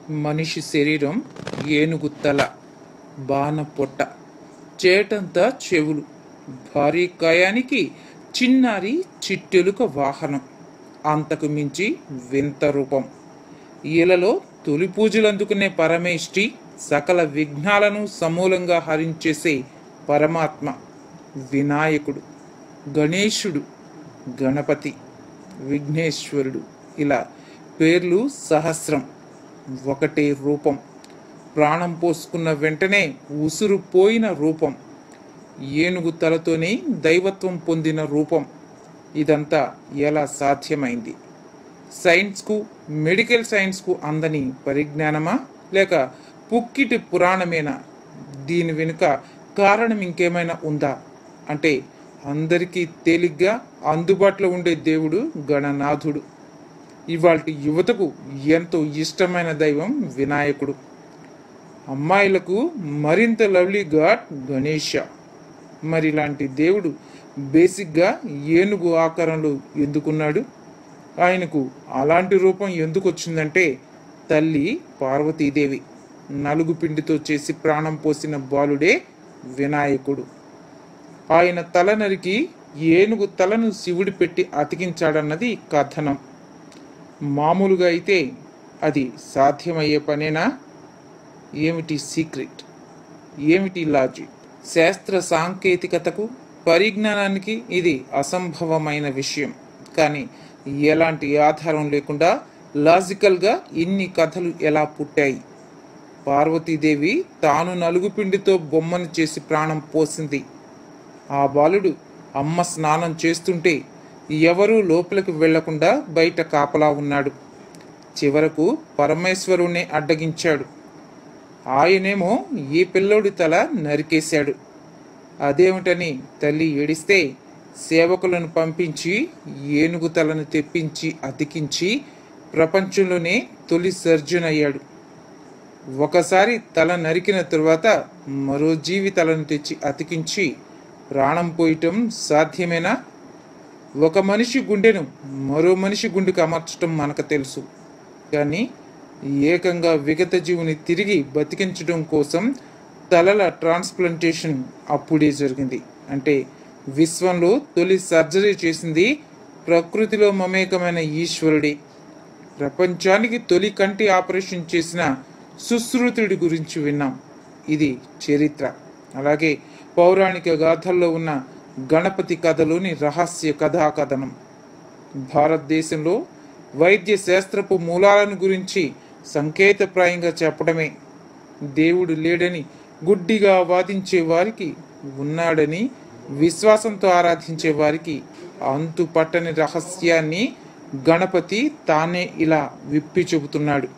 మనిషి శరీరం ఏనుగు తల బాణ పొట్ట చేటంతా చెవులు భారీ కాయానికి చిన్నారి చిట్టెలుక వాహనం అంతకు మించి వింత రూపం ఈలలో తొలి పూజలు అందుకునే పరమేష్టి సకల విఘ్నాలను సమూలంగా హరించేసే పరమాత్మ వినాయకుడు గణేశుడు గణపతి విఘ్నేశ్వరుడు ఇలా పేర్లు సహస్రం ఒకటే రూపం ప్రాణం పోసుకున్న వెంటనే ఉసురు పోయిన రూపం ఏనుగు తలతోనే దైవత్వం పొందిన రూపం ఇదంతా ఎలా సాధ్యమైంది సైన్స్కు మెడికల్ సైన్స్కు అందని పరిజ్ఞానమా లేక పుక్కిటి పురాణమేనా దీని వెనుక కారణం ఇంకేమైనా ఉందా అంటే అందరికీ తేలిగ్గా అందుబాటులో ఉండే దేవుడు గణనాథుడు ఇవాళ యువతకు ఎంతో ఇష్టమైన దైవం వినాయకుడు అమ్మాయిలకు మరింత లవ్లీ గాడ్ గణేష మరి ఇలాంటి దేవుడు బేసిక్గా ఏనుగు ఆకారంలో ఎందుకున్నాడు ఆయనకు అలాంటి రూపం ఎందుకు వచ్చిందంటే తల్లి పార్వతీదేవి నలుగు పిండితో చేసి ప్రాణం పోసిన బాలుడే వినాయకుడు ఆయన తల నరికి ఏనుగు తలను శివుడి పెట్టి అతికించాడన్నది కథనం మామూలుగా అయితే అది సాధ్యమయ్యే పనేనా ఏమిటి సీక్రెట్ ఏమిటి లాజిక్ శాస్త్ర సాంకేతికతకు పరిజ్ఞానానికి ఇది అసంభవమైన విషయం కానీ ఎలాంటి ఆధారం లేకుండా లాజికల్గా ఇన్ని కథలు ఎలా పుట్టాయి పార్వతీదేవి తాను నలుగు పిండితో బొమ్మను చేసి ప్రాణం పోసింది ఆ బాలుడు అమ్మ స్నానం చేస్తుంటే ఎవరూ లోపలికి వెళ్లకుండా బయట కాపలా ఉన్నాడు చివరకు పరమేశ్వరుణ్ణి అడ్డగించాడు ఆయనేమో ఈ పిల్లోడి తల నరికేశాడు అదేమిటని తల్లి ఏడిస్తే సేవకులను పంపించి ఏనుగు తలను తెప్పించి అతికించి ప్రపంచంలోనే తొలి సర్జన్ అయ్యాడు ఒకసారి తల నరికిన తరువాత మరో జీవి తలను తెచ్చి అతికించి ప్రాణం పోయటం సాధ్యమేనా ఒక మనిషి గుండెను మరో మనిషి గుండెకు అమర్చటం మనకు తెలుసు కానీ ఏకంగా విగత జీవుని తిరిగి బతికించడం కోసం తలల ట్రాన్స్ప్లాంటేషన్ అప్పుడే జరిగింది అంటే విశ్వంలో తొలి సర్జరీ చేసింది ప్రకృతిలో మమేకమైన ఈశ్వరుడే ప్రపంచానికి తొలి కంటి ఆపరేషన్ చేసిన సుశ్రుతుడి గురించి విన్నాం ఇది చరిత్ర అలాగే పౌరాణిక గాథల్లో ఉన్న గణపతి కథలోని రహస్య కథా కథనం భారతదేశంలో వైద్య శాస్త్రపు మూలాలను గురించి సంకేతప్రాయంగా చెప్పడమే దేవుడు లేడని గుడ్డిగా వాదించే వారికి ఉన్నాడని విశ్వాసంతో ఆరాధించే వారికి అంతు పట్టని రహస్యాన్ని గణపతి తానే ఇలా విప్పి చెబుతున్నాడు